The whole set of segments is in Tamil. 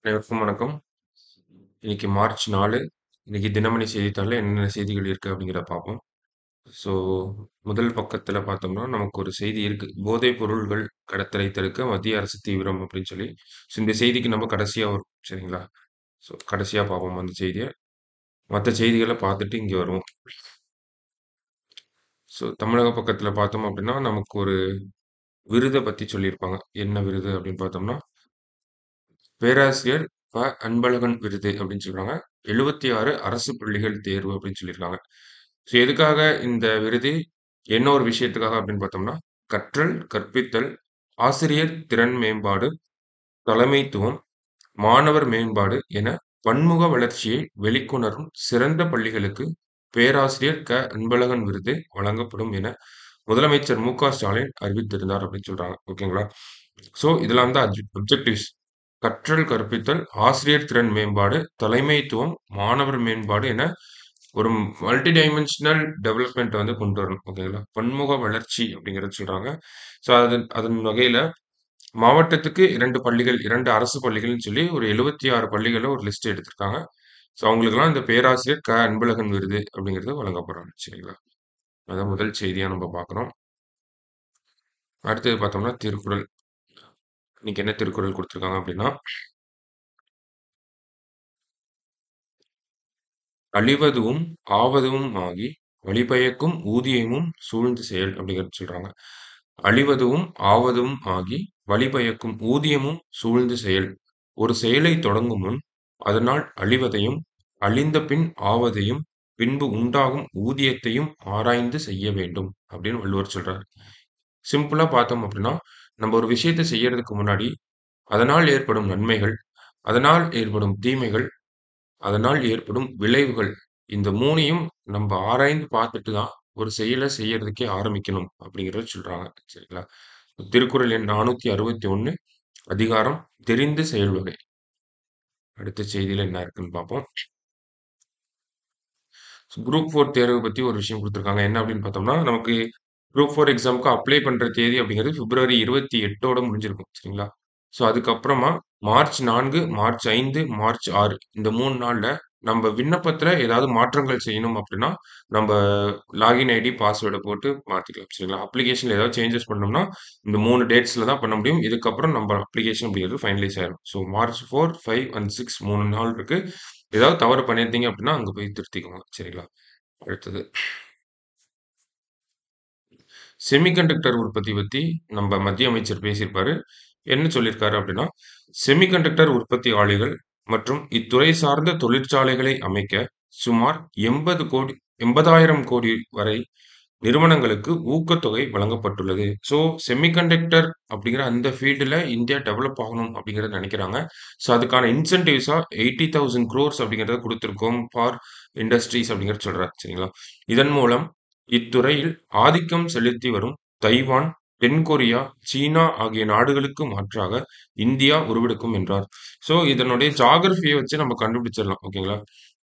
அனைவருக்கும் வணக்கம். இன்னைக்கு மார்ச் 4 இன்னைக்கு தினமணி செய்தித்தாள்ல என்னென்ன செய்திகள் இருக்கு அப்படிங்கிறத பார்ப்போம். ஸோ முதல் பக்கத்துல பார்த்தோம்னா, நமக்கு ஒரு செய்தி இருக்கு. போதைப் பொருள்கள் கடத்தலை தடுக்க மத்திய அரசு தீவிரம் அப்படின்னு சொல்லி. ஸோ இந்த செய்திக்கு நம்ம கடைசியா வரும். சரிங்களா? ஸோ கடைசியா பார்ப்போம் அந்த செய்திய. மத்த செய்திகள பார்த்துட்டு இங்க வருவோம். ஸோ தமிழக பக்கத்துல பார்த்தோம் அப்படின்னா, நமக்கு ஒரு விருத பத்தி சொல்லியிருப்பாங்க. என்ன விருது அப்படின்னு பார்த்தோம்னா, பேராசிரியர் ப. அன்பழகன் விருது அப்படின்னு சொல்றாங்க. 76 அரசு பள்ளிகள் தேர்வு அப்படின்னு சொல்லியிருக்காங்க. ஸோ எதுக்காக இந்த விருது? என்ன ஒரு விஷயத்துக்காக அப்படின்னு பார்த்தோம்னா, கற்றல், கற்பித்தல், ஆசிரியர் திறன் மேம்பாடு, தலைமைத்துவம், மாணவர் மேம்பாடு என பன்முக வளர்ச்சியை வெளிக்கொணரும் சிறந்த பள்ளிகளுக்கு பேராசிரியர் க. அன்பழகன் விருது வழங்கப்படும் என முதலமைச்சர் மு. க. ஸ்டாலின் அறிவித்திருந்தார் அப்படின்னு சொல்றாங்க. ஓகேங்களா? ஸோ இதெல்லாம் தான் அப்ஜெ அப்ஜெக்டிவ்ஸ். கற்றல், கற்பித்தல், ஆசிரியர் திறன் மேம்பாடு, தலைமைத்துவம், மாணவர் மேம்பாடு என ஒரு மல்டி டைமென்ஷனல் டெவலப்மென்ட் வந்து கொண்டு வரணும். ஓகேங்களா? பன்முக வளர்ச்சி அப்படிங்கிறத சொல்றாங்க. ஸோ அதன் அதன் வகையில மாவட்டத்துக்கு 2 பள்ளிகள், 2 அரசு பள்ளிகள்னு சொல்லி ஒரு 76 பள்ளிகள ஒரு லிஸ்ட் எடுத்திருக்காங்க. ஸோ அவங்களுக்கெல்லாம் இந்த பேராசிரியர் க. அன்பழகன் விருது அப்படிங்கிறது வழங்கப்படும். சரிங்களா? அதான் முதல் செய்தியா நம்ம பார்க்குறோம். அடுத்தது பார்த்தோம்னா, திருக்குறள். இன்னைக்கு என்ன திருக்குறள் குடுத்திருக்காங்க அப்படின்னா அழிவதுவும் ஆவதுவும் ஆகி வழிபயக்கும் ஊதியமும் சூழ்ந்து செயல் அப்படிங்கிறது சொல்றாங்க. அழிவதுவும் ஆவதும் ஆகி வழிபயக்கும் ஊதியமும் சூழ்ந்து செயல். ஒரு செயலைத் தொடங்கும் முன் அதனால் அழிவதையும், அழிந்த பின் ஆவதையும், பின்பு உண்டாகும் ஊதியத்தையும் ஆராய்ந்து செய்ய வேண்டும் அப்படின்னு வள்ளுவர் சொல்றாரு. சிம்பிளா பார்த்தோம் அப்படின்னா, நம்ம ஒரு விஷயத்த செய்யறதுக்கு முன்னாடி, அதனால் ஏற்படும் நன்மைகள், அதனால் ஏற்படும் தீமைகள், அதனால் ஏற்படும் விளைவுகள் இந்த 3யும் நம்ப ஆராய்ந்து பார்த்துட்டு தான் ஒரு செயல செய்யறதுக்கே ஆரம்பிக்கணும் அப்படிங்கிறத சொல்றாங்க. சரிங்களா? திருக்குறள் எண் 461 அதிகாரம் தெரிந்து செயல்வகை. அடுத்த செய்தியில என்ன இருக்குன்னு பார்ப்போம். குரூப் 4 தேர்வு பத்தி ஒரு விஷயம் குடுத்திருக்காங்க. என்ன அப்படின்னு பார்த்தோம்னா, நமக்கு குரூப் 4 எக்ஸாம்க்கு அப்ளை பண்ற தேதி அப்படிங்கிறது பிப்ரவரி 28ஓட முடிஞ்சிருக்கும். சரிங்களா? ஸோ அதுக்கப்புறமா மார்ச் 4, மார்ச் 5, மார்ச் 6 இந்த 3 நாள்ல நம்ப விண்ணப்பத்துல ஏதாவது மாற்றங்கள் செய்யணும் அப்படின்னா, நம்ப லாகின் ஐடி, பாஸ்வேர்ட போட்டு மாத்திக்கலாம். சரிங்களா? அப்ளிகேஷன்ல ஏதாவது சேஞ்சஸ் பண்ணணும்னா, இந்த 3 டேட்ஸ்ல தான் பண்ண முடியும். இதுக்கப்புறம் நம்ப அப்ளிகேஷன் அப்படிங்கிறது ஃபைனலைஸ் ஆயிரும். ஸோ மார்ச் 4, 5 அண்ட் 6 3 நாள் இருக்கு. ஏதாவது தவறு பண்ணியிருந்தீங்க அப்படின்னா, அங்க போய் திருத்திக்கோங்க. சரிங்களா? அடுத்தது. செமிகண்டக்டர் உற்பத்தி பத்தி நம்ப மத்திய அமைச்சர் பேசியிருப்பாரு. என்ன சொல்லியிருக்காரு அப்படின்னா, செமிகண்டக்டர் உற்பத்தி ஆலைகள் மற்றும் இத்துறை சார்ந்த தொழிற்சாலைகளை அமைக்க சுமார் 80 கோடி 80,000 கோடி வரை நிறுவனங்களுக்கு ஊக்கத்தொகை வழங்கப்பட்டுள்ளது. ஸோ செமிகண்டக்டர் அப்படிங்கிற அந்த ஃபீல்டுல இந்தியா டெவலப் ஆகணும் அப்படிங்கிறத நெனைக்கிறாங்க. ஸோ அதுக்கான இன்சென்டிவ்ஸா 80,000 குரோர்ஸ் அப்படிங்கிறத குடுத்திருக்கோம் ஃபார் இண்டஸ்ட்ரீஸ் அப்படிங்கிறத சொல்றாரு. சரிங்களா? இதன் மூலம் இத்துறையில் ஆதிக்கம் செலுத்தி வரும் தைவான், தென் கொரியா, சீனா ஆகிய நாடுகளுக்கு மாற்றாக இந்தியா உருவெடுக்கும் என்றார். ஸோ இதனுடைய ஜியோகிராஃபிய வச்சு நம்ம கண்டுபிடிச்சிடலாம். ஓகேங்களா?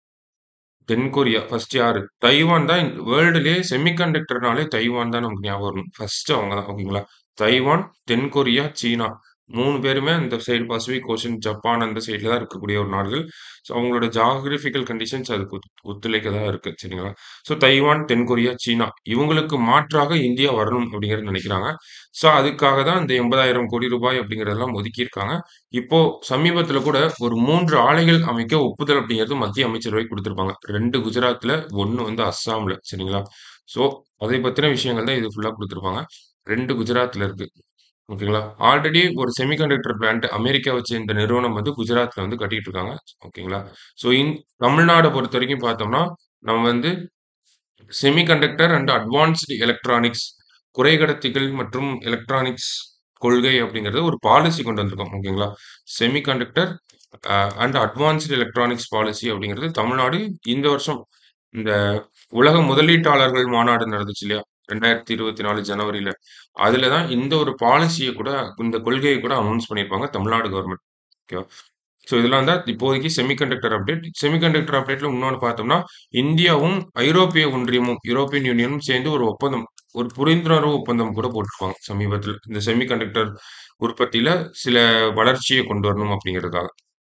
தென் கொரியா ஃபர்ஸ்ட் யாரு? தைவான் தான் வேர்ல்டுலயே செமிகண்டக்டர்னாலே தைவான் தான் நமக்கு ஞாபகம் வரணும். ஃபர்ஸ்ட் அவங்க தான். ஓகேங்களா? தைவான், தென் கொரியா, சீனா 3 பேருமே அந்த சைடு பசிபிக் ஓஷன், ஜப்பான் அந்த சைடுல தான் இருக்கக்கூடிய ஒரு நாடுகள். ஸோ அவங்களோட ஜியோகிராபிக்கல் கண்டிஷன்ஸ் அதுக்கு ஒத் ஒத்துழைக்க தான் இருக்கு. சரிங்களா? ஸோ தைவான், தென் கொரியா, சீனா இவங்களுக்கு மாற்றாக இந்தியா வரணும் அப்படிங்கிறத நெனைக்கிறாங்க. ஸோ அதுக்காக தான் இந்த 80,000 கோடி ரூபாய் அப்படிங்கிறதெல்லாம் ஒதுக்கியிருக்காங்க. இப்போ சமீபத்தில கூட ஒரு 3 ஆலைகள் அமைக்க ஒப்புதல் அப்படிங்கிறது மத்திய அமைச்சரவை குடுத்திருப்பாங்க. 2 குஜராத்ல, 1 வந்து அஸ்ஸாம்ல. சரிங்களா? ஸோ அதை பத்தின விஷயங்கள் தான் இது ஃபுல்லா குடுத்திருப்பாங்க. 2 குஜராத்ல இருக்கு. ஓகேங்களா? ஆல்ரெடி ஒரு செமிகண்டக்டர் பிளான்ட் அமெரிக்காவ சேர்ந்த நிறுவனம் வந்து குஜராத்ல வந்து கட்டிட்டு இருக்காங்க. ஓகேங்களா? ஸோ இன் தமிழ்நாட பொறுத்தவரைக்கும் பார்த்தோம்னா, நம்ம வந்து செமிகண்டக்டர் அண்ட் அட்வான்ஸ்ட் எலக்ட்ரானிக்ஸ் குறைக்கடத்திகள் மற்றும் எலக்ட்ரானிக்ஸ் கொள்கை அப்படிங்கிறது ஒரு பாலிசி கொண்டு வந்திருக்கோம். ஓகேங்களா? Semiconductor uh and advanced electronics policy அப்படிங்கிறது தமிழ்நாடு இந்த வருஷம் இந்த உலக முதலீட்டாளர்கள் மாநாடு நடந்துச்சு இல்லையா? 2024 ஜனவரில. அதுல தான் இந்த ஒரு பாலிசிய கூட இந்த கொள்கைய கூட அனவுன்ஸ் பண்ணியிருப்பாங்க தமிழ்நாடு கவர்ன்மெண்ட். ஓகேவா? ஸோ இதெல்லாம் தான் இப்போதைக்கு செமிகண்டக்டர் அப்டேட். செமிகண்டக்டர் அப்டேட்ல இன்னொன்னு பார்த்தோம்னா, இந்தியாவும், ஐரோப்பிய ஒன்றியமும், யூரோப்பியன் யூனியனும் சேர்ந்து ஒரு ஒப்பந்தம் ஒரு புரிந்துணர்வு ஒப்பந்தம் கூட போட்டிருப்பாங்க சமீபத்தில. இந்த செமிகண்டக்டர் உற்பத்தியில சில வளர்ச்சிய கொண்டு வரணும் அப்படிங்கிறதுக்காக.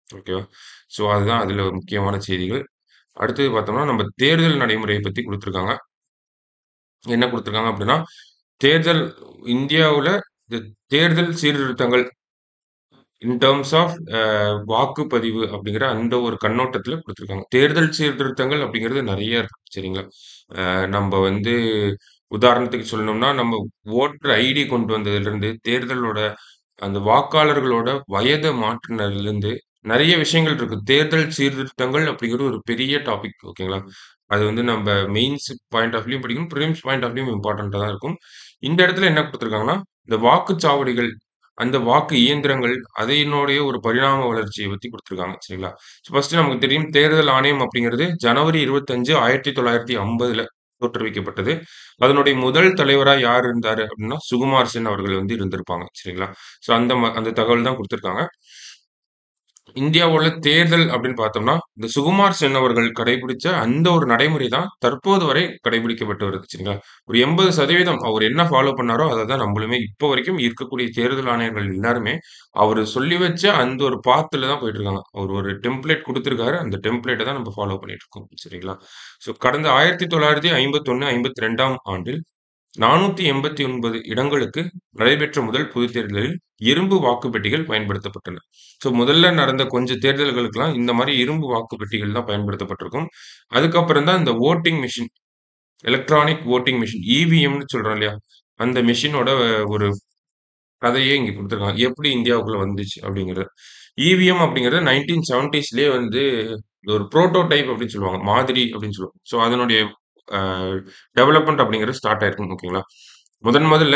ஓகேவா? ஸோ அதுதான் அதில முக்கியமான செய்திகள். அடுத்தது பார்த்தோம்னா, நம்ம தேர்தல் நடைமுறைய பத்தி குடுத்துருக்காங்க. என்ன குடுத்துருக்காங்க அப்டின்னா, தேர்தல் இந்தியாவுல இந்த தேர்தல் சீர்திருத்தங்கள் இன் டெர்ம்ஸ் ஆஃப் அ வாக்குப்பதிவு அப்படிங்கிற அந்த ஒரு கண்ணோட்டத்தில குடுத்துருக்காங்க. தேர்தல் சீர்திருத்தங்கள் அப்படிங்கிறது நெறைய இருக்கு. சரிங்களா? அ நம்ப வந்து உதாரணத்துக்கு சொல்லணும்னா, நம்ம ஓட்டர் ஐடி கொண்டு வந்ததிலிருந்து, தேர்தலோட அந்த வாக்காளர்களோட வயத மாற்றுனதுலருந்து நெறைய விஷயங்கள் இருக்கு. தேர்தல் சீர்திருத்தங்கள் அப்படிங்கிறது ஒரு பெரிய டாபிக் ஓகேங்களா? அது வந்து நம்ப மெயின்ஸ் பாயிண்ட் ஆஃப் வியூ படிக்கணும். பிரிலிம்ஸ் பாயிண்ட் ஆஃப் வியூ இம்பார்ட்டன்ட்டா தான் இருக்கும். இந்த இடத்துல என்ன குடுத்துருக்காங்கன்னா, இந்த வாக்குச்சாவடிகள், அந்த வாக்கு இயந்திரங்கள், அதனுடைய ஒரு பரிணாம வளர்ச்சிய பத்தி குடுத்துருக்காங்க. சரிங்களா? ஃபர்ஸ்ட்டு நமக்கு தெரியும் தேர்தல் ஆணையம் அப்படிங்கிறது ஜனவரி 25, 1950ல தோற்றுவிக்கப்பட்டது. அதனுடைய முதல் தலைவரா யார் இருந்தாரு அப்படின்னா, சுகுமார் சென் அவர்கள் வந்து இருந்திருப்பாங்க. சரிங்களா? ஸோ அந்த ம அந்த தகவல் தான் குடுத்துருக்காங்க. இந்தியாவுல தேர்தல் அப்படின்னு பார்த்தோம்னா, இந்த சுகுமார் சென் அவர்கள் கடைபிடிச்ச அந்த ஒரு நடைமுறை தான் தற்போது வரை கடைபிடிக்கப்பட்டு வருது. சரிங்களா? ஒரு 80% அவர் என்ன ஃபாலோ பண்ணாரோ, அத தான் நம்பளுமே இப்போ வரைக்கும் இருக்கக்கூடிய தேர்தல் ஆணையர்கள் எல்லாருமே, அவரு சொல்லி வச்ச அந்த ஒரு பாத்துல தான் போயிட்டுருக்காங்க. அவரு ஒரு டெம்ப்ளேட் குடுத்திருக்காரு. அந்த டெம்ப்ளேட்ட தான் நம்ம ஃபாலோ பண்ணிட்டுருக்கோம். சரிங்களா? ஸோ கடந்த 1951, 52ஆம் ஆண்டில் 489 இடங்களுக்கு நடைபெற்ற முதல் பொதுத் தேர்தலில் இரும்பு வாக்குப்பெட்டிகள் பயன்படுத்தப்பட்டன. ஸோ முதல்ல நடந்த கொஞ்சம் தேர்தல்களுக்கெல்லாம் இந்த மாரி இரும்பு வாக்குப்பெட்டிகள் தான் பயன்படுத்தப்பட்டிருக்கும். அதுக்கப்புறம் தான் இந்த voting machine, electronic voting machine இவிஎம்ன்னு சொல்றோம் இல்லையா? அந்த மெஷினோட ஒரு கதையே இங்க குடுத்துருக்காங்க. எப்படி இந்தியாவுக்குள்ள வந்துச்சு அப்படிங்கிறது. இவிஎம் அப்படிங்கிறது 1970ஸ்லயே வந்து ஒரு புரோட்டோடைப் அப்படின்னு சொல்லுவாங்க. மாதிரி அப்படின்னு சொல்லுவாங்க. ஸோ அதனுடைய அ டெவலப்மென்ட் அப்படிங்கிறது ஸ்டார்ட் ஆயிருக்கு. ஓகேங்களா? முதன் முதல்ல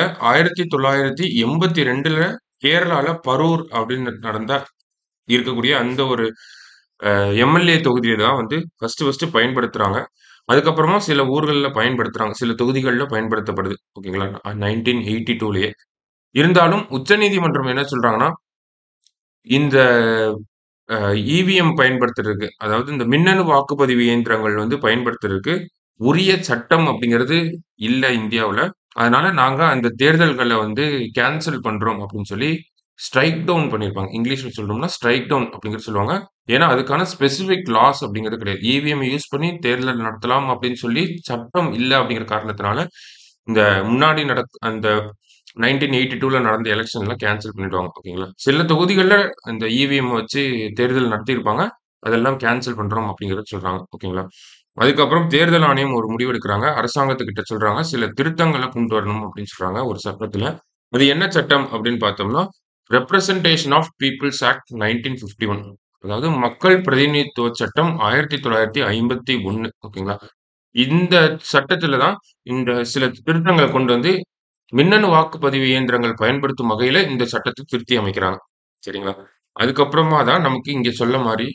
1982ல கேரளால பரூர் அப்படின்னு நடந்த இருக்கக்கூடிய அந்த ஒரு அ எம்.எல்.ஏ தொகுதிய தான் வந்து ஃபர்ஸ்ட்டு ஃபர்ஸ்ட்டு பயன்படுத்துறாங்க. அதுக்கப்புறமா சில ஊர்கள்ல பயன்படுத்துறாங்க. சில தொகுதிகள்ல பயன்படுத்தப்படுது. ஓகேங்களா? 1982லயே. இருந்தாலும் உச்சநீதிமன்றம் என்ன சொல்றாங்கன்னா, இந்த அ இவிஎம் பயன்படுத்துறதுக்கு, அதாவது இந்த மின்னணு வாக்குப்பதிவு இயந்திரங்கள் வந்து பயன்படுத்துறதுக்கு உரிய சட்டம் அப்படிங்கிறது இல்ல இந்தியாவுல. அதனால நாங்க அந்த தேர்தல்கள வந்து கேன்சல் பண்றோம் அப்படின்னு சொல்லி ஸ்ட்ரைக் டவுன் பண்ணியிருப்பாங்க. இங்கிலீஷ்ல சொல்லணும்னா ஸ்ட்ரைக் டவுன் அப்படிங்கிறது சொல்லுவாங்க. ஏன்னா, அதுக்கான ஸ்பெசிஃபிக் லாஸ் அப்படிங்கிறது கிடையாது. இவிஎம் யூஸ் பண்ணி தேர்தல் நடத்தலாம் அப்படின்னு சொல்லி சட்டம் இல்ல அப்படிங்கிற காரணத்தினால, இந்த முன்னாடி நடக் அந்த 1982ல நடந்த எலக்ஷன்லாம் கேன்சல் பண்ணிடுவாங்க. ஓகேங்களா? சில தொகுதிகள்ல இந்த இவிஎம் வச்சு தேர்தல் நடத்தியிருப்பாங்க. அதெல்லாம் கேன்சல் பண்றோம் அப்படிங்கிறத சொல்றாங்க. ஓகேங்களா? அதுக்கப்புறம் தேர்தல் ஆணையம் ஒரு முடிவு எடுக்குறாங்க. அரசாங்கத்துக்கிட்ட சொல்றாங்க. சில திருத்தங்கள கொண்டு வரணும் அப்படின்னு சொல்றாங்க ஒரு சட்டத்துல. அது என்ன சட்டம் அப்படின்னு பார்த்தோம்னா, ரெப்ரசன்டேஷன் ஆஃப் பீப்பிள்ஸ் ஆக்ட் 1951 அதாவது மக்கள் பிரதிநிதித்துவ சட்டம் 1951 ஓகேங்களா? இந்த சட்டத்துல தான் இந்த சில திருத்தங்கள கொண்டு வந்து மின்னணு வாக்குப்பதிவு இயந்திரங்கள் பயன்படுத்தும் வகையில இந்த சட்டத்த திருத்தி அமைக்கிறாங்க. சரிங்களா? அதுக்கப்புறமா தான் நமக்கு இங்க சொன்ன மாரி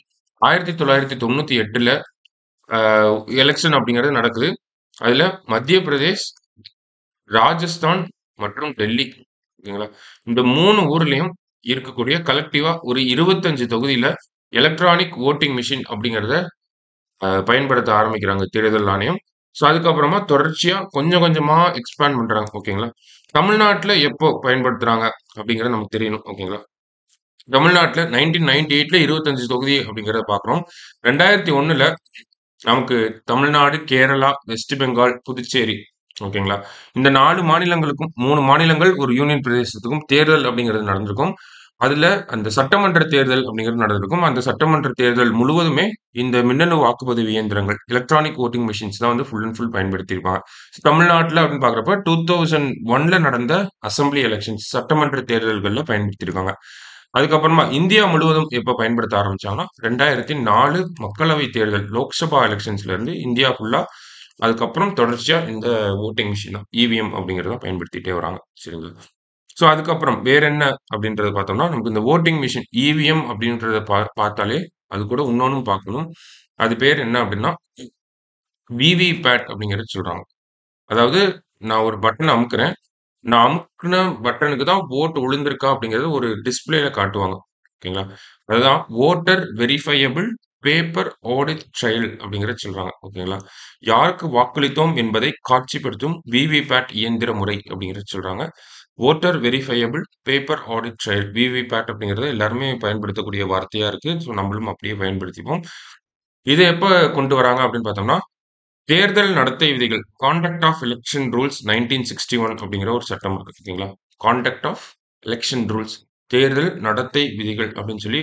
1998ல அ எலக்ஷன் அப்படிங்கிறது நடக்குது. அதுல மத்திய பிரதேஷ், ராஜஸ்தான் மற்றும் டெல்லி ஓகேங்களா? இந்த 3 ஊர்லயும் இருக்கக்கூடிய கலெக்டிவா ஒரு 25 தொகுதியில எலக்ட்ரானிக் வோட்டிங் மெஷின் அப்படிங்கிறத அ பயன்படுத்த ஆரம்பிக்கிறாங்க தேர்தல் ஆணையம். ஸோ அதுக்கப்புறமா தொடர்ச்சியா கொஞ்சம் கொஞ்சமா எக்ஸ்பேண்ட் பண்றாங்க. ஓகேங்களா? தமிழ்நாட்டுல எப்போ பயன்படுத்துறாங்க அப்படிங்கிறது நமக்கு தெரியணும். ஓகேங்களா? தமிழ்நாட்டுல 1998ல 25 தொகுதி அப்படிங்கிறத பார்க்குறோம். 2001ல நமக்கு தமிழ்நாடு, கேரளா, வெஸ்ட் பெங்கால், புதுச்சேரி ஓகேங்களா? இந்த 4 மாநிலங்களுக்கும் 3 மாநிலங்கள், ஒரு யூனியன் பிரதேசத்துக்கும் தேர்தல் அப்படிங்கிறது நடந்திருக்கும். அதுல அந்த சட்டமன்ற தேர்தல் அப்படிங்கிறது நடந்திருக்கும். அந்த சட்டமன்ற தேர்தல் முழுவதுமே இந்த மின்னணு வாக்குப்பதிவு இயந்திரங்கள், எலக்ட்ரானிக் வோட்டிங் மெஷின்ஸ் தான் வந்து ஃபுல் அண்ட் ஃபுல் பயன்படுத்தியிருப்பாங்க. தமிழ்நாட்டுல அப்படின்னு பார்க்குறப்ப 2001ல நடந்த அசெம்பிளி எலக்ஷன்ஸ் சட்டமன்ற தேர்தல்கள்ல பயன்படுத்தியிருக்காங்க. அதுக்கப்புறமா இந்தியா முழுவதும் எப்ப பயன்படுத்த ஆரம்பிச்சாங்கன்னா, 2004 மக்களவை தேர்தல் லோக்சபா எலக்ஷன்ஸ்ல இருந்து இந்தியா ஃபுல்லா அதுக்கப்புறம் தொடர்ச்சியா இந்த வோட்டிங் மெஷின் தான் இவிஎம் அப்படிங்கிறத பயன்படுத்திட்டே வராங்க. சரிங்களா? ஸோ அதுக்கப்புறம் வேற என்ன அப்படின்றத பார்த்தோம்னா, நமக்கு இந்த வோட்டிங் மெஷின் இவிஎம் அப்படின்றத பா பார்த்தாலே அது கூட இன்னொன்னும் பார்க்கணும். அது பேர் என்ன அப்படின்னா, விவிபேட் அப்படிங்கிறத சொல்றாங்க. அதாவது நான் ஒரு பட்டன் அமுக்குறேன். நான் அமுக்குன பட்டனுக்கு தான் வோட் விழுந்திருக்கா அப்படிங்கிறத ஒரு டிஸ்ப்ளேல காட்டுவாங்க. ஓகேங்களா? அதுதான் voter verifiable paper audit trail அப்படிங்கிறத சொல்றாங்க. ஓகேங்களா? யாருக்கு வாக்களித்தோம் என்பதை காட்சிப்படுத்தும் விவிபேட் இயந்திர முறை அப்படிங்கிறத சொல்றாங்க. Voter verifiable paper audit trail VVPAT அப்படிங்கிறது எல்லாருமே பயன்படுத்தக்கூடிய வார்த்தையா இருக்கு. ஸோ நம்மளும் அப்படியே பயன்படுத்திப்போம். இத எப்ப கொண்டு வராங்க அப்படின்னு பார்த்தோம்னா, தேர்தல் நடத்தை விதிகள் கான்டக்ட் ஆஃப் எலக்ஷன் ரூல்ஸ் 1961 அப்படிங்கிற ஒரு சட்டம் இருக்கு. ஓகேங்களா? கான்டக்ட் ஆஃப் எலக்ஷன் ரூல்ஸ் தேர்தல் நடத்தை விதிகள் அப்படின்னு சொல்லி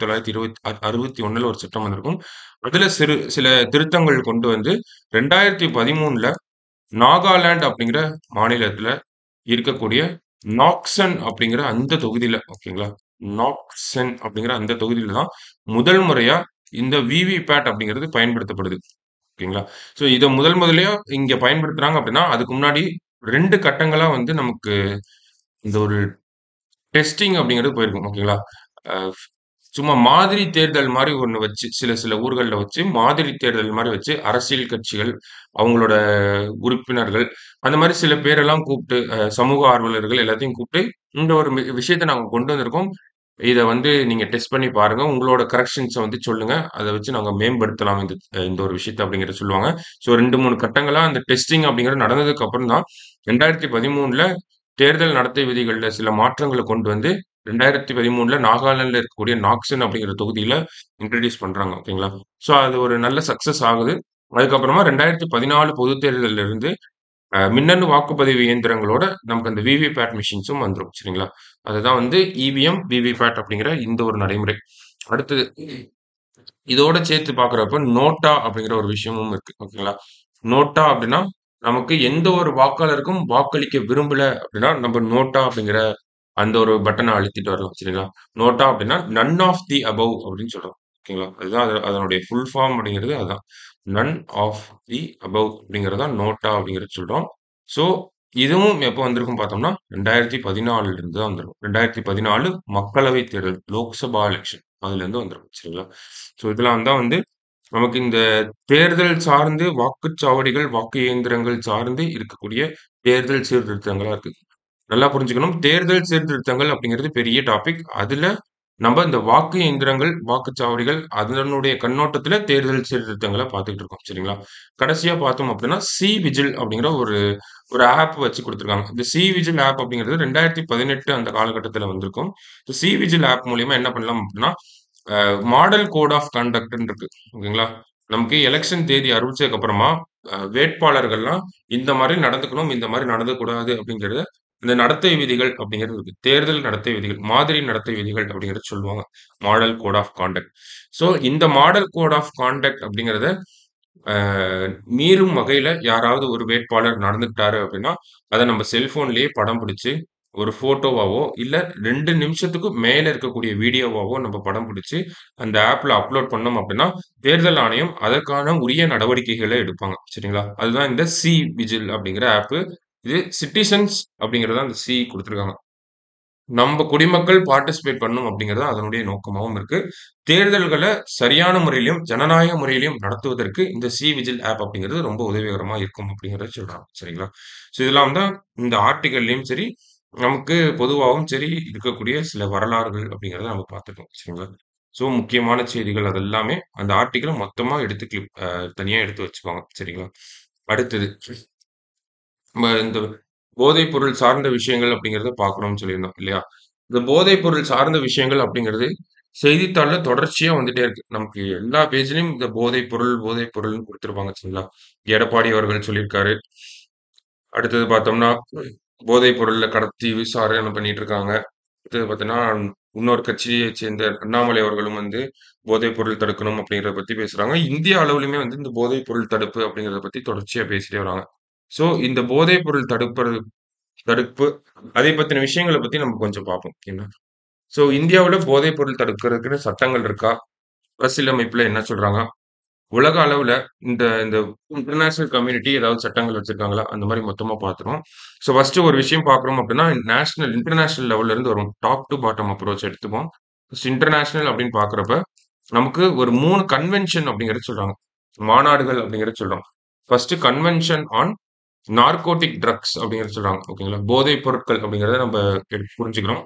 1961ல ஒரு சட்டம் வந்திருக்கும். அதுல சிறு சில திருத்தங்கள் கொண்டு வந்து 2013ல நாகாலாந்து அப்படிங்கிற மாநிலத்துல இருக்கக்கூடிய நாக்சன் அப்படிங்கிற அந்த தொகுதியில ஓகேங்களா? நாக்சன் அப்படிங்கிற அந்த தொகுதியில தான் முதல் முறையா இந்த விவிபேட் அப்படிங்கிறது பயன்படுத்தப்படுது. ஓகேங்களா? ஸோ இத முதல் முதலயா இங்க பயன்படுத்துறாங்க அப்படின்னா, அதுக்கு முன்னாடி 2 கட்டங்களா வந்து நமக்கு இந்த ஒரு டெஸ்டிங் அப்படிங்கிறது போயிருக்கும். ஓகேங்களா? அ சும்மா மாதிரி தேர்தல் மாரி ஒண்ணு வச்சு, சில சில ஊர்கள்ல வச்சு மாதிரி தேர்தல் மாரி வச்சு, அரசியல் கட்சிகள், அவங்களோட உறுப்பினர்கள், அந்த மாரி சில பேரெல்லாம் கூப்ட்டு, அ சமூக ஆர்வலர்கள் எல்லாத்தையும் கூப்ட்டு, இந்த ஒரு வி விஷயத்த நாங்க கொண்டு வந்திருக்கோம். இத வந்து நீங்க டெஸ்ட் பண்ணி பாருங்க. உங்களோட கரெக்ஷன்ஸ வந்து சொல்லுங்க. அத வச்சு நாங்க மேம்படுத்தலாம் இந்த இந்த ஒரு விஷயத்த அப்படிங்கிறத சொல்லுவாங்க. ஸோ 2, 3 கட்டங்களா அந்த டெஸ்டிங் அப்படிங்கிறது நடந்ததுக்கு அப்புறம் தான் 2013ல தேர்தல் நடத்தை விதிகள்ல சில மாற்றங்கள கொண்டு வந்து 2013ல நாகாலாந்துல இருக்கக்கூடிய நாக்சன் அப்படிங்கிற தொகுதியில இன்ட்ரோடியூஸ் பண்றாங்க. ஓகேங்களா? ஸோ அது ஒரு நல்ல சக்சஸ் ஆகுது. அதுக்கப்புறமா 2014 பொதுத் தேர்தல்ல இருந்து அ மின்னணு வாக்குப்பதிவு இயந்திரங்களோட நமக்கு அந்த விவிபேட் மிஷின்ஸும் வந்துரும். சரிங்களா? அதுதான் வந்து இவிஎம், விவிபேட் அப்படிங்கிற இந்த ஒரு நடைமுறை. அடுத்தது இதோட சேர்த்து பார்க்கிறப்ப நோட்டா அப்படிங்கிற ஒரு விஷயமும் இருக்கு. ஓகேங்களா? நோட்டா அப்படின்னா, நமக்கு எந்த ஒரு வாக்காளருக்கும் வாக்களிக்க விரும்பல அப்படின்னா, நம்ம நோட்டா அப்படிங்கிற அந்த ஒரு பட்டன அழுத்திட்டு வரலாம். சரிங்களா? நோட்டா அப்படின்னா, நன் ஆஃப் தி அபவ் அப்படின்னு சொல்றோம். ஓகேங்களா? அதுதான் அது அதனுடைய ஃபுல் ஃபார்ம் அப்படிங்கிறது அதுதான். நன் ஆஃப் தி அபவ் அப்படிங்கிறது தான் நோட்டா அப்படிங்கிறது சொல்றோம். ஸோ இதுவும் எப்போ வந்திருக்கும் பார்த்தோம்னா, 2014ல இருந்து தான் வந்திருக்கும். 2014 மக்களவை தேர்தல், லோக்சபா எலக்ஷன் அதுலேருந்து வந்திருக்கும். சரிங்களா? ஸோ இதெல்லாம் தான் வந்து நமக்கு இந்த தேர்தல் சார்ந்து வாக்குச்சாவடிகள், வாக்கு இயந்திரங்கள் சார்ந்து இருக்கக்கூடிய தேர்தல் சீர்திருத்தங்களா இருக்கு. நல்லா புரிஞ்சுக்கணும். தேர்தல் சீர்திருத்தங்கள் அப்படிங்கிறது பெரிய டாபிக். அதுல நம்ம இந்த வாக்கு இயந்திரங்கள், வாக்குச்சாவடிகள் அதனுடைய கண்ணோட்டத்துல தேர்தல் சீர்திருத்தங்கள பார்த்துட்டு இருக்கோம். சரிங்களா? கடைசியா பார்த்தோம் அப்படின்னா, சி விஜில் அப்படிங்கிற ஒரு ஒரு ஆப் வச்சு குடுத்துருக்காங்க. இந்த சி விஜில் ஆப் அப்படிங்கிறது 2018 அந்த காலகட்டத்துல வந்திருக்கும். இந்த சி விஜில் ஆப் மூலியமா என்ன பண்ணலாம் அப்படின்னா, அ மாடல் கோட் ஆஃப் கண்டக்ட்ன்னு இருக்கு. ஓகேங்களா? நமக்கு எலக்ஷன் தேதி அறிவிச்சதுக்கு அப்புறமா, அ வேட்பாளர்கள்லாம் இந்த மாரி நடந்துக்கணும், இந்த மாரி நடந்துக்கக்கூடாது அப்படிங்கிறத இந்த நடத்தை விதிகள் அப்படிங்கிறது இருக்கு. தேர்தல் நடத்தை விதிகள், மாதிரி நடத்தை விதிகள் அப்படிங்கிறத சொல்லுவாங்க. Model code of conduct. So இந்த மாடல் கோட் ஆஃப் கான்டக்ட் அப்படிங்கிறத அ மீறும் வகையில யாராவது ஒரு வேட்பாளர் நடந்துக்கிட்டாரு அப்படின்னா, அத நம்ம செல்ஃபோன்லயே படம் பிடிச்சு, ஒரு ஃபோட்டோவாவோ, இல்ல 2 நிமிஷத்துக்கு மேல இருக்கக்கூடிய வீடியோவாவோ நம்ம படம் பிடிச்சு, அந்த ஆப்ல அப்லோட் பண்ணோம் அப்படின்னா, தேர்தல் ஆணையம் அதற்கான உரிய நடவடிக்கைகள எடுப்பாங்க. சரிங்களா? அதுதான் இந்த சி விஜில் அப்படிங்கிற ஆப்பு. இது சிட்டிசன்ஸ் அப்படிங்கிறது தான் இந்த சி குடுத்துருக்காங்க. நம்ப குடிமக்கள் பார்ட்டிசிபேட் பண்ணணும் அப்படிங்கிறது தான் அதனுடைய நோக்கமாவும் இருக்கு. தேர்தல்கள சரியான முறையிலும், ஜனநாயக முறையிலும் நடத்துவதற்கு இந்த சி விஜில் ஆப் அப்படிங்கிறது ரொம்ப உதவிகரமா இருக்கும் அப்படிங்கிறத சொல்றாங்க. சரிங்களா? ஸோ இதெல்லாம் தான் இந்த ஆர்டிக்கல்லயும் சரி, நமக்கு பொதுவாவும் சரி இருக்கக்கூடிய சில வரலாறுகள் அப்படிங்கிறத நம்ம பார்த்துட்டோம். சரிங்களா? ஸோ முக்கியமான செய்திகள் அது எல்லாமே அந்த ஆர்டிக்கிள மொத்தமா எடுத்து கிளிப் அ தனியா எடுத்து வச்சுக்குவாங்க. சரிங்களா? அடுத்தது நம்ம இந்த போதைப் பொருள் சார்ந்த விஷயங்கள் அப்படிங்கிறத பார்க்கணும்னு சொல்லியிருந்தோம் இல்லையா? இந்த போதைப் பொருள் சார்ந்த விஷயங்கள் அப்படிங்கிறது செய்தித்தாள்ல தொடர்ச்சியா வந்துட்டே இருக்கு. நமக்கு எல்லா பேஜ்லயும் இந்த போதைப் பொருள், போதைப் பொருள்னு குடுத்துருப்பாங்க. சரிங்களா? எடப்பாடி அவர்கள் சொல்லியிருக்காரு. அடுத்தது பார்த்தோம்னா, போதைப் பொருள்ல கடத்தி விசாரணை பண்ணிட்டு இருக்காங்க. அடுத்தது பார்த்தீங்கன்னா, இன்னொரு கட்சியைச் சேர்ந்த அண்ணாமலை அவர்களும் வந்து போதைப் பொருள் தடுக்கணும் அப்படிங்கிறத பத்தி பேசுறாங்க. இந்திய அளவிலுமே வந்து இந்த போதைப் பொருள் தடுப்பு அப்படிங்கிறத பத்தி தொடர்ச்சியா பேசிட்டே வராங்க. ஸோ இந்த போதைப் பொருள் தடுப்பது தடுப்பு அதை பத்தின விஷயங்கள பத்தி நம்ம கொஞ்சம் பார்ப்போம். ஓகேங்களா? ஸோ இந்தியாவுல போதைப் பொருள் தடுக்கிறதுக்குன்னு சட்டங்கள் இருக்கா? அரசியலமைப்புல என்ன சொல்றாங்க? உலக அளவுல இந்த இந்த இன்டர்நேஷனல் கம்யூனிட்டி ஏதாவது சட்டங்கள் வச்சிருக்காங்களா? அந்த மாரி மொத்தமா பார்த்துருவோம். ஸோ ஃபர்ஸ்ட்டு ஒரு விஷயம் பார்க்குறோம் அப்படின்னா, நேஷனல் இன்டர்நேஷனல் லெவல்ல இருந்து வரும். டாப் டூ பாட்டம் அப்ரோச் எடுத்துப்போம். ஃபர்ஸ்ட் இன்டர்நேஷனல் அப்படின்னு பார்க்குறப்ப, நமக்கு ஒரு 3 கன்வென்ஷன் அப்படிங்கிறது சொல்றாங்க. மாநாடுகள் அப்படிங்கிறது சொல்றோம். First convention on narcotic drugs அப்படிங்கிறது சொல்றாங்க. ஓகேங்களா? போதைப் பொருட்கள் அப்படிங்கிறத நம்ம எடு புரிஞ்சுக்கிறோம்.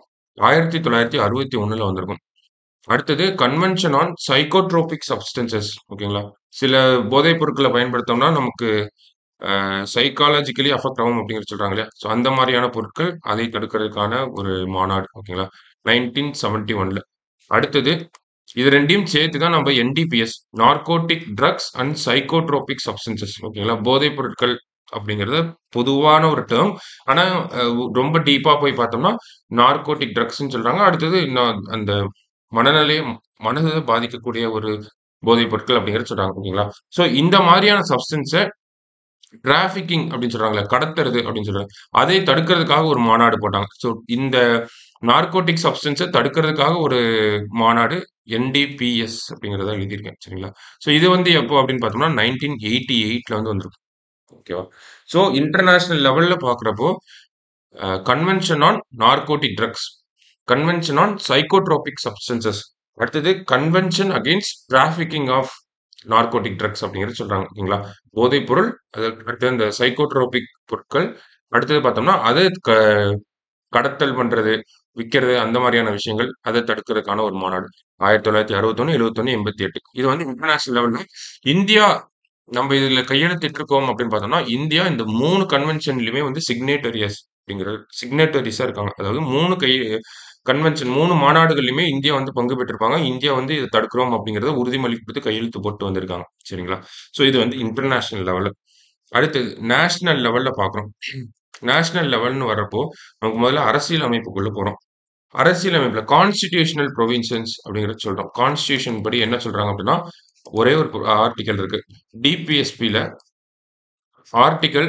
1961ல வந்திருக்கும். அடுத்தது கன்வென்ஷன் ஆன் சைக்கோட்ரோபிக் சப்ஸ்டன்சஸ் ஓகேங்களா? சில போதைப் பொருட்கள பயன்படுத்தோம்னா, நமக்கு அ சைக்காலஜிக்கலி அஃபெக்ட் ஆகும் அப்படிங்கிறது சொல்றாங்க இல்லையா? ஸோ அந்த மாரியான பொருட்கள், அதை தடுக்கிறதுக்கான ஒரு மாநாடு ஓகேங்களா? 1971ல. அடுத்தது இது 2யும் சேர்த்து தான் நம்ம NDPS narcotic drugs and psychotropic substances ஓகேங்களா? போதைப் பொருட்கள் அப்படிங்கிறது பொதுவான ஒரு டெர்ம். ஆனா அ ரொம்ப டீப்பா போய் பார்த்தோம்னா, நார்கோட்டிக் ட்ரக்ஸ்ன்னு சொல்றாங்க. அடுத்தது இன்னும் அந்த மனநிலையம் மனத பாதிக்கக்கூடிய ஒரு போதைப் பொருட்கள் அப்படிங்கிறது சொல்றாங்க ஓகேங்களா? ஸோ இந்த மாரியான சப்ஸ்டன்ஸ டிராஃபிக்கிங் அப்படின்னு சொல்றாங்கல்ல, கடத்துறது அப்படின்னு சொல்றாங்க. அதை தடுக்கிறதுக்காக ஒரு மாநாடு போட்டாங்க. ஸோ இந்த நார்கோட்டிக் சப்ஸ்டன்ஸ தடுக்கிறதுக்காக ஒரு மாநாடு என்டிபிஎஸ் அப்படிங்கிறத எழுதியிருக்கேன். சரிங்களா? ஸோ இது வந்து எப்போ அப்படின்னு பார்த்தோம்னா, 1988ல வந்து வந்திருக்கு. ஓகேவா? ஸோ இன்டர்நேஷனல் லெவல்ல பார்க்கிறப்போ, uh convention on narcotic drugs, convention on psychotropic substances, அடுத்தது convention against trafficking of narcotic drugs அப்படிங்கிறது சொல்றாங்க. ஓகேங்களா? போதைப் பொருள், அதற்கு அடுத்து இந்த சைக்கோட்ரோபிக் பொருட்கள், அடுத்தது பார்த்தோம்னா, அத க கடத்தல் பண்றது, விக்கிறது அந்த மாரியான விஷயங்கள், அத தடுக்கிறதுக்கான ஒரு மாநாடு. 1961, 71, 88 இது வந்து இன்டர்நேஷனல் லெவல்ல இந்தியா நம்ம இதுல கையெழுத்திட்டிருக்கோம் அப்படின்னு பார்த்தோம்னா, இந்தியா இந்த 3 கன்வென்ஷன்லயுமே வந்து சிக்னேட்டரியஸ் அப்படிங்கிற சிக்னேட்டரிஸா இருக்காங்க. அதாவது 3 கை கன்வென்ஷன் 3 மாநாடுகள்லயுமே இந்தியா வந்து பங்கு பெற்றிருப்பாங்க. இந்தியா வந்து இத தடுக்கிறோம் அப்படிங்கிறத உறுதிமொழி குடுத்து கையெழுத்து போட்டு வந்திருக்காங்க. சரிங்களா? ஸோ இது வந்து இன்டர்நேஷனல் லெவல்ல. அடுத்தது நேஷனல் லெவல்ல பார்க்குறோம். நேஷனல் லெவல்ன்னு வர்றப்போ, நமக்கு முதல்ல அரசியல் அமைப்புக்குள்ள போறோம். அரசியல் அமைப்புல கான்ஸ்டிடியூஷனல் ப்ரொவிஷன்ஸ் அப்படிங்கிறத சொல்றோம். கான்ஸ்டிடியூஷன் படி என்ன சொல்றாங்க அப்படின்னா, ஒரே ஒரு ஆர்டிக்கிள் இருக்கு. டிபிஎஸ்பில ஆர்டிக்கிள்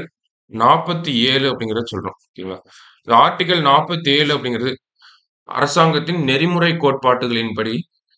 47 அப்படிங்கிறத சொல்றோம். ஓகேங்களா? இந்த ஆர்டிக்கிள் 47 அப்படிங்கிறது அரசாங்கத்தின் நெறிமுறை கோட்பாட்டுகளின்படி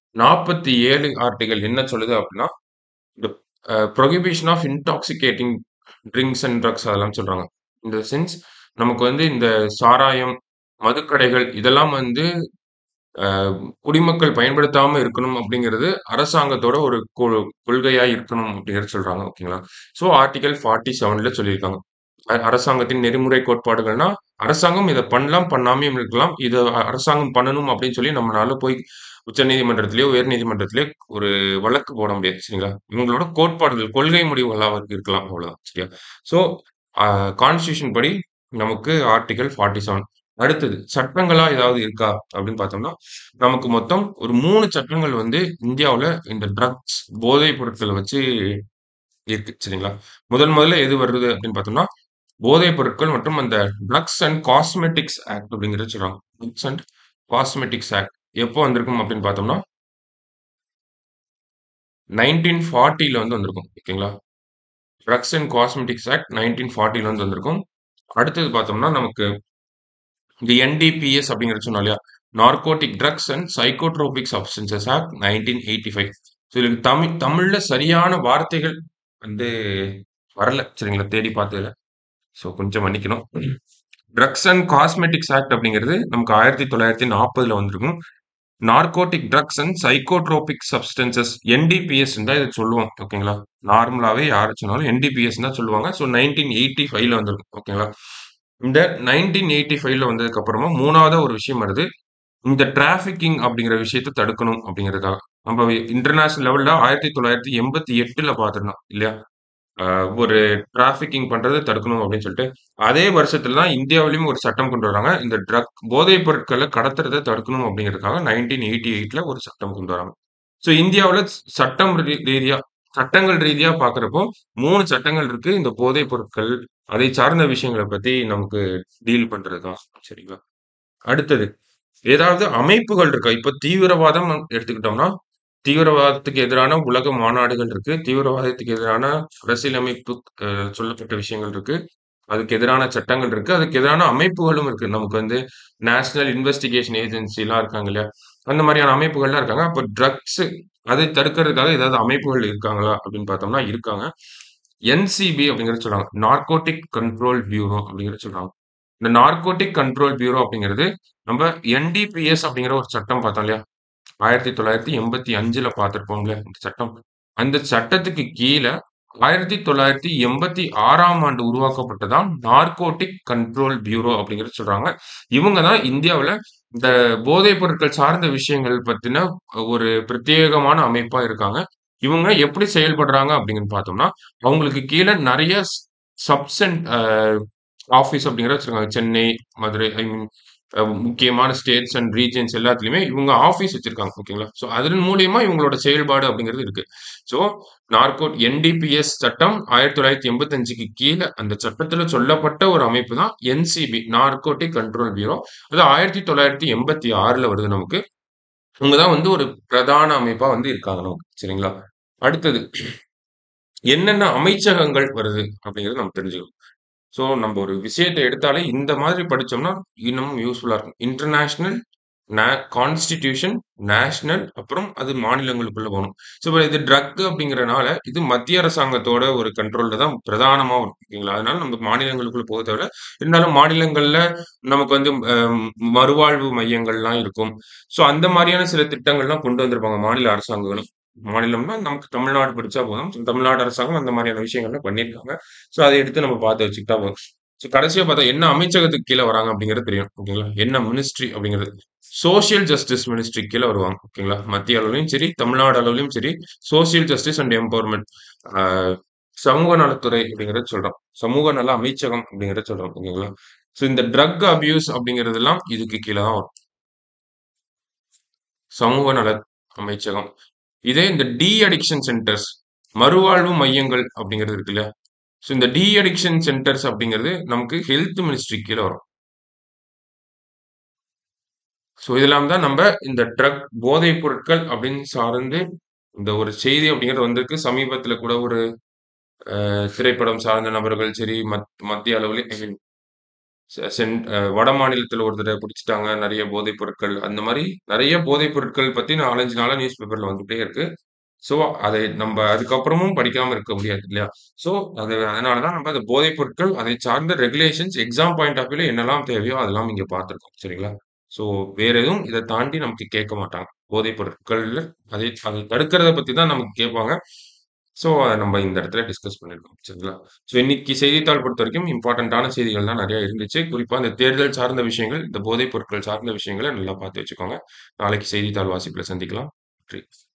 47 ஆர்டிக்கிள் என்ன சொல்லுது அப்படின்னா, இந்த uh prohibition of intoxicating drinks and drugs அதெல்லாம் சொல்றாங்க. இன் த சென்ஸ் நமக்கு வந்து இந்த சாராயம், மதுக்கடைகள் இதெல்லாம் வந்து அ குடிமக்கள் பயன்படுத்தாம இருக்கணும் அப்படிங்கிறது அரசாங்கத்தோட ஒரு கொ கொள்கையா இருக்கணும் அப்படிங்கிறத சொல்றாங்க. ஓகேங்களா? ஸோ ஆர்டிக்கிள் 47ல சொல்லியிருக்காங்க. அ அரசாங்கத்தின் நெறிமுறை கோட்பாடுகள்னா, அரசாங்கம் இத பண்ணலாம், பண்ணாமயும் இருக்கலாம். இத அரசாங்கம் பண்ணணும் அப்படின்னு சொல்லி நம்மனால போய் உச்சநீதிமன்றத்திலயோ, உயர்நீதிமன்றத்திலயோ ஒரு வழக்கு போட முடியாது. சரிங்களா? இவங்களோட கோட்பாடுகள், கொள்கை முடிவுகளா இருக்கலாம். அவ்வளவுதான். சரியா? ஸோ அ கான்ஸ்டிடியூஷன் படி நமக்கு ஆர்டிக்கிள் 47 அடுத்தது சட்டங்களா ஏதாவது இருக்கா அப்படின்னு பார்த்தோம்னா, நமக்கு மொத்தம் ஒரு 3 சட்டங்கள் வந்து இந்தியாவுல இந்த ட்ரக்ஸ் போதைப் பொருட்கள வச்சு இருக்கு. சரிங்களா? முதல் முதல்ல எது வருது அப்படின்னு பார்த்தோம்னா, போதைப் பொருட்கள் மற்றும் அந்த ட்ரக்ஸ் அண்ட் காஸ்மெட்டிக்ஸ் ஆக்ட் அப்படிங்கிறத சொல்றாங்க. ட்ரக்ஸ் அண்ட் காஸ்மெட்டிக்ஸ் ஆக்ட் எப்போ வந்திருக்கும் அப்படின்னு பார்த்தோம்னா 1940ல வந்து வந்திருக்கும். ஓகேங்களா? ட்ரக்ஸ் அண்ட் காஸ்மெட்டிக்ஸ் ஆக்ட் 1940ல வந்து வந்திருக்கும். அடுத்தது பார்த்தோம்னா, நமக்கு இந்த என்டிபிஎஸ் அப்படிங்கிறது சொன்னோம் இல்லையா? Narcotic drugs and psychotropic substances act 1985 so இதுக்கு தமிழ் தமிழ்ல சரியான வார்த்தைகள் வந்து வரல. சரிங்களா? தேடி பார்த்ததுல. ஸோ கொஞ்சம் மன்னிக்கணும். ட்ரக்ஸ் அண்ட் காஸ்மெட்டிக்ஸ் ஆக்ட் அப்படிங்கிறது நமக்கு 1940ல வந்திருக்கும். Narcotic drugs and psychotropic substances என்டிபிஎஸ்ன்னு தான் இத சொல்லுவோம். ஓகேங்களா? நார்மலாவே யார சொன்னாலும் என்டிபிஎஸ்ன்னு தான் சொல்லுவாங்க. ஸோ 1985ல வந்திருக்கும். ஓகேங்களா? இந்த 1985ல வந்ததுக்கு அப்புறமா 3வதா ஒரு விஷயம் வருது. இந்த டிராஃபிக்கிங் அப்படிங்கிற விஷயத்த தடுக்கணும் அப்படிங்கிறதுக்காக. நம்ம இன்டர்நேஷனல் லெவல்ல 1988ல பார்த்திருந்தோம் இல்லையா? அ ஒரு டிராஃபிக்கிங் பண்றத தடுக்கணும் அப்படின்னு சொல்லிட்டு. அதே வருஷத்துல தான் இந்தியாவிலயும் ஒரு சட்டம் கொண்டு வராங்க. இந்த ட்ரக் போதைப் பொருட்கள கடத்துறத தடுக்கணும் அப்படிங்கிறதுக்காக 1988ல ஒரு சட்டம் கொண்டு வராங்க. ஸோ இந்தியாவுல சட்டம் ரீ ரீதியா சட்டங்கள் ரீதியா பார்க்கிறப்போ 3 சட்டங்கள் இருக்கு. இந்த போதைப் பொருட்கள், அதை சார்ந்த விஷயங்கள பத்தி நமக்கு டீல் பண்றதுக்காக. சரிங்களா? அடுத்தது ஏதாவது அமைப்புகள் இருக்கா? இப்ப தீவிரவாதம் எடுத்துக்கிட்டோம்னா, தீவிரவாதத்துக்கு எதிரான உலக மாநாடுகள் இருக்கு. தீவிரவாதத்துக்கு எதிரான அரசியலமைப்பு அ சொல்லப்பட்ட விஷயங்கள் இருக்கு. அதுக்கு எதிரான சட்டங்கள் இருக்கு. அதுக்கு எதிரான அமைப்புகளும் இருக்கு. நமக்கு வந்து நேஷனல் இன்வெஸ்டிகேஷன் ஏஜென்சிலாம் இருக்காங்க இல்லையா? அந்த மாரியான அமைப்புகள்லாம் இருக்காங்க. அப்ப ட்ரக்ஸ் அதை தடுக்கிறதுக்காக ஏதாவது அமைப்புகள் இருக்காங்களா? அப்படின்னு பார்த்தோம்னா இருக்காங்க. என்சிபி அப்படிங்கிறத சொல்றாங்க. நார்கோட்டிக் கண்ட்ரோல் பியூரோ அப்படிங்கிறத சொல்றாங்க. இந்த நார்கோட்டிக் கண்ட்ரோல் பியூரோ அப்படிங்கிறது நம்ம என்டிபிஎஸ் அப்படிங்கிற ஒரு சட்டம் பார்த்தோம் இல்லையா? 1985ல பார்த்திருப்போம்ல இந்த சட்டம். அந்த சட்டத்துக்கு கீழ 1986ஆம் ஆண்டு உருவாக்கப்பட்டதான் நார்கோட்டிக் கண்ட்ரோல் பியூரோ அப்படிங்கிறத சொல்றாங்க. இவங்க தான் இந்தியாவுல இந்த போதைப் பொருட்கள் சார்ந்த விஷயங்கள் பத்தின ஒரு பிரத்யேகமான அமைப்பா இருக்காங்க. இவங்க எப்படி செயல்படுறாங்க அப்படின்னு பார்த்தோம்னா, அவங்களுக்கு கீழ நெறைய ஸ் சப்சென்ட் அ ஆஃபீஸ் அப்படிங்கிறத வச்சிருக்காங்க. சென்னை, மதுரை ஐ மீன் அ முக்கியமான ஸ்டேட்ஸ் அண்ட் ரீஜியன்ஸ் எல்லாத்துலயுமே இவங்க ஆஃபீஸ் வச்சிருக்காங்க. ஓகேங்களா? ஸோ அதன் மூலியமா இவங்களோட செயல்பாடு அப்படிங்கிறது இருக்கு. ஸோ நார்கோட் என்டிபிஎஸ் சட்டம் 1985க்கு கீழ அந்த சட்டத்துல சொல்லப்பட்ட ஒரு அமைப்பு தான் என்சிபி நார்கோட்டிக் கண்ட்ரோல் பியூரோ. அது 1986ல வருது நமக்கு. இவங்க தான் வந்து ஒரு பிரதான அமைப்பா வந்து இருக்காங்க நமக்கு. சரிங்களா? அடுத்தது என்னென்ன அமைச்சகங்கள் வருது அப்படிங்கிறத நம்ம தெரிஞ்சுக்கணும். ஸோ நம்ம ஒரு விஷயத்த எடுத்தாலே இந்த மாதிரி படிச்சோம்னா இன்னமும் யூஸ்ஃபுல்லா இருக்கும். இன்டர்நேஷனல், நே கான்ஸ்டிடியூஷன், நேஷனல் அப்புறம் அது மாநிலங்களுக்குள்ள போணும். ஸோ இப்ப இது ட்ரக் அப்படிங்கிறனால இது மத்திய அரசாங்கத்தோட ஒரு கண்ட்ரோல்ல தான் பிரதானமா வரும். ஓகேங்களா? அதனால நம்ம மாநிலங்களுக்குள்ள போக தேவையில்ல. இருந்தாலும் மாநிலங்கள்ல நமக்கு வந்து அ மறுவாழ்வு மையங்கள்லாம் இருக்கும். ஸோ அந்த மாரியான சில திட்டங்கள்லாம் கொண்டு வந்திருப்பாங்க மாநில அரசாங்கங்களும். மாநிலம்னா நமக்கு தமிழ்நாடு படிச்சா போதும். தமிழ்நாடு அரசாங்கம் அந்த மாரியான விஷயங்கள்லாம் பண்ணியிருக்காங்க. ஸோ அத எடுத்து நம்ம பார்த்து வச்சுக்கிட்டா போதும். ஸோ கடைசியா பார்த்தா என்ன அமைச்சகத்துக்கு கீழ வராங்க அப்படிங்கிறது தெரியும். ஓகேங்களா? என்ன மினிஸ்ட்ரி அப்படிங்கிறது. சோசியல் ஜஸ்டிஸ் மினிஸ்ட்ரி கீழ வருவாங்க. ஓகேங்களா? மத்திய அளவிலும் சரி, தமிழ்நாடு அளவிலும் சரி, social justice and empowerment uh சமூக நலத்துறை அப்படிங்கிறத சொல்றோம். சமூக நல அமைச்சகம் அப்படிங்கிறத சொல்றோம். ஓகேங்களா? ஸோ இந்த ட்ரக் அபியூஸ் அப்படிங்கிறதெல்லாம் இதுக்கு கீழ தான் வரும். சமூக நல அமைச்சகம். இதே இந்த டி அடிக்ஷன் சென்டர்ஸ் மறுவாழ்வு மையங்கள் அப்படிங்கிறது இருக்கு இல்லையா? ஸோ இந்த டி அடிக்ஷன் சென்டர்ஸ் அப்படிங்கிறது நமக்கு ஹெல்த் மினிஸ்ட்ரி கீழ வரும். ஸோ இதெல்லாம் தான் நம்ப இந்த ட்ரக் போதைப் பொருட்கள் அப்படின்னு சார்ந்து இந்த ஒரு செய்தி அப்படிங்கிறது வந்திருக்கு. சமீபத்தில கூட ஒரு அ திரைப்படம் சார்ந்த நபர்கள் சரி, மத் மத்திய அளவிலே ஐ மீன் செ சென் அ வட மாநிலத்தில ஒருத்தர புடிச்சுட்டாங்க. நெறைய போதைப் பொருட்கள். அந்த மாரி நெறைய போதைப் பொருட்கள் பத்தி 4, 5 நாளா நியூஸ் பேப்பர்ல வந்துட்டே இருக்கு. ஸோ அதை நம்ப அதுக்கப்புறமும் படிக்காம இருக்க முடியாது இல்லையா? ஸோ அது அதனால தான் நம்ம அந்த போதைப் பொருட்கள், அதை சார்ந்த ரெகுலேஷன்ஸ் எக்ஸாம் பாயிண்ட் ஆஃப் வியூல என்னலாம் தேவையோ அதெல்லாம் இங்க பார்த்திருக்கோம். சரிங்களா? ஸோ வேற எதுவும் இத தாண்டி நமக்கு கேட்க மாட்டாங்க. போதைப் பொருட்கள்ல அதை அதை தடுக்கிறத பத்தி தான் நமக்கு கேட்பாங்க. ஸோ அத நம்ம இந்த இடத்துல டிஸ்கஸ் பண்ணியிருக்கோம். சரிங்களா? ஸோ இன்னைக்கு செய்தித்தாள் பொறுத்தவரைக்கும் இம்பார்ட்டன்ட்டான செய்திகள் தான் நெறைய இருந்துச்சு. குறிப்பா இந்த தேர்தல் சார்ந்த விஷயங்கள், இந்த போதைப் பொருட்கள் சார்ந்த விஷயங்கள நல்லா பார்த்து வச்சுக்கோங்க. நாளைக்கு செய்தித்தாள் வாசிப்புல சந்திக்கலாம். நன்றி.